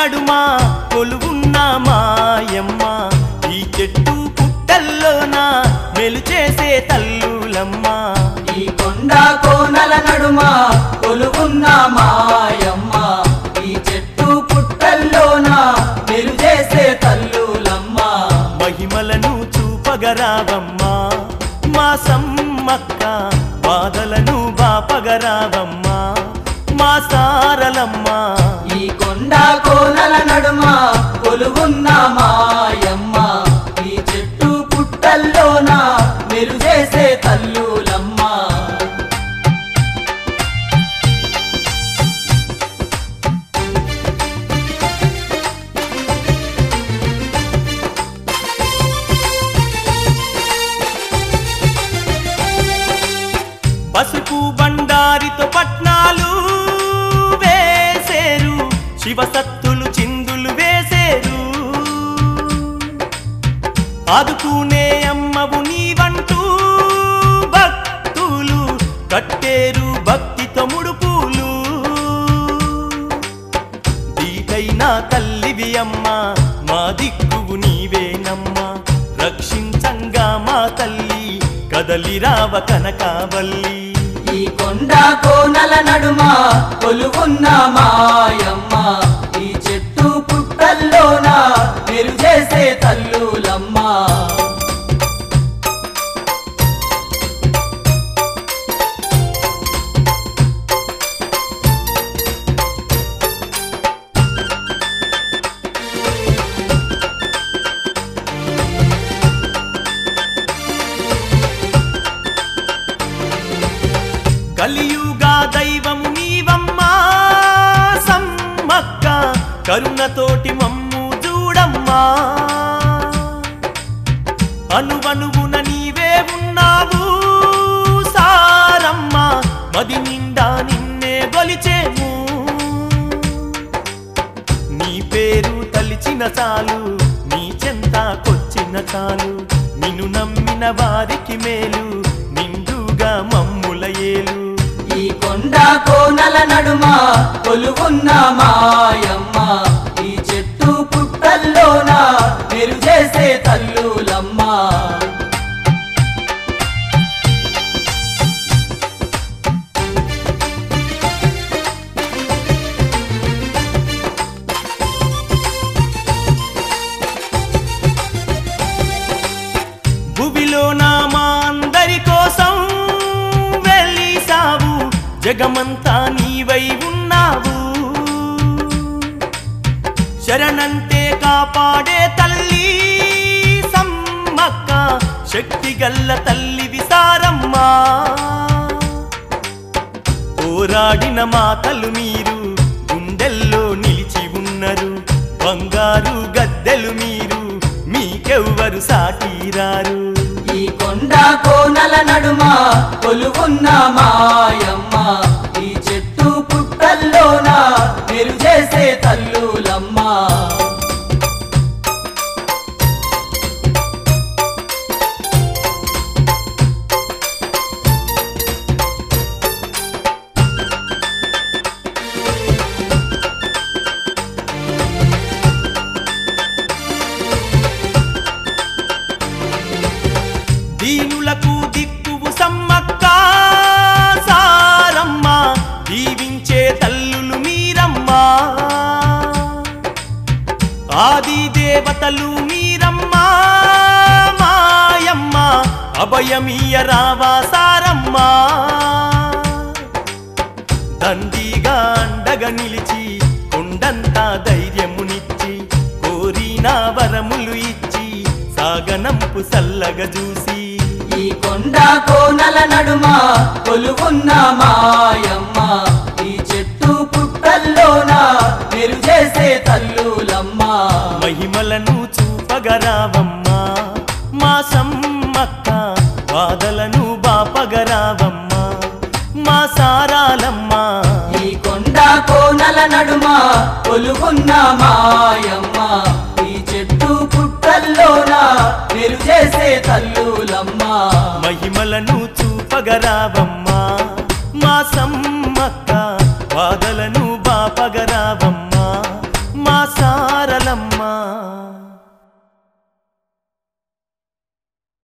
నడుమ కొలువున్న మాయమ్మ ఈ చెట్టు పుట్టల్లోన మెలు చేసే తల్లులమ్మ ఈ కొండ కోనల నడుమ కొలువున్న మాయమ్మ ఈ చెట్టు పుట్టల్లోన మెరు చేసే తల్లులమ్మ మహిమలను చూపగరావమ్మా మా సమ్మక్క బాధలను బాపగరావమ్మా మా సారలమ్మా ఈ కొండ కోనల నడుమ కొలువున్న మాయమ్మ ఈ చెట్టు పుట్టల్లోన మెరు చేసే తల్లులమ్మ పసుపు బండారితో పట్నాలు వేసేరు శివసత్తులు చిందులు వేసేరు ఆదుకునే అమ్మవు నీవంటూ భక్తులు కట్టేరు భక్తితో ముడుపులు దీటైనా తల్లివి అమ్మ మా దిక్కువు నీవేనమ్మా రక్షించంగా మా తల్లి కదలిరావ కనకావల్లి ఈ కొండ కోనల నడుమ కొలువున్న మాయమ్మ ఈ చెట్టు పుట్టల్లోన మెరు చేసే తల్లులమ్మ కలియుగా దైవము నీవమ్మా సమ్మక్క కరుణతోటి మమ్ము చూడమ్మా అనువనువున నీవే ఉన్నావు సారమ్మ మది నిండా నిన్నే గొలిచేము నీ పేరు తలిచిన చాలు నీ చెంతాకొచ్చిన చాలు నిన్ను నమ్మిన వారికి మేలు నిండుగా మమ్ముల ఏలు ఈ కొండ కోనల నడుమ కొలువున్న మాయమ్మ ఈ చెట్టు పుట్టల్లోన మెరు చేసే తల్లులమ్మ భువిలో నా మా అందరి కోసం వెళ్ళిసావు జగమంతా నీవై ఉన్నావు శరణంటే కాపాడే తల్లి సమ్మక్క శక్తి గల్ల తల్లి విసారమ్మా పోరాడిన మాతలు మీరు గుండెల్లో నిలిచి ఉన్నారు బంగారు గద్దెలు మీరు మీకెవ్వరు సాటిరారు ఈ కొండ కోనల నడుమ కొలువున్న మాయమ్మ ఈ చెట్టు పుట్టల్లోన మెరు చేసే తల్లులమ్మ దీనులకు దిక్కువు సమ్మక్క సారమ్మ దీవించే తల్లులు మీరమ్మా ఆది దేవతలు మీరమ్మా మాయమ్మ అభయమీయ రావా సారమ్మా దండిగా అండగా నిలిచి కొండంతా ధైర్యమునిచ్చి కోరిన వరములు ఇచ్చి సాగనంపు సల్లగ చూసి ఈ కొండ కోనల నడుమ కొలువున్న మాయమ్మ ఈ చెట్టు పుట్టల్లోన మెరు చేసే తల్లులమ్మ మహిమలను చూపగరావమ్మా మా సమ్మక్క బాధలను బాపగరావమ్మా మా సారాలమ్మా ఈ కొండ కోనల నడుమ కొలువున్న మాయమ్మ ఈ చెట్టు పుట్టల్లోన మెరు చేసే తల్లులమ్మ మహిమలను చూపగరావమ్మా మా సమ్మక్క బాధలను బాపగరావమ్మా మా సారలమ్మ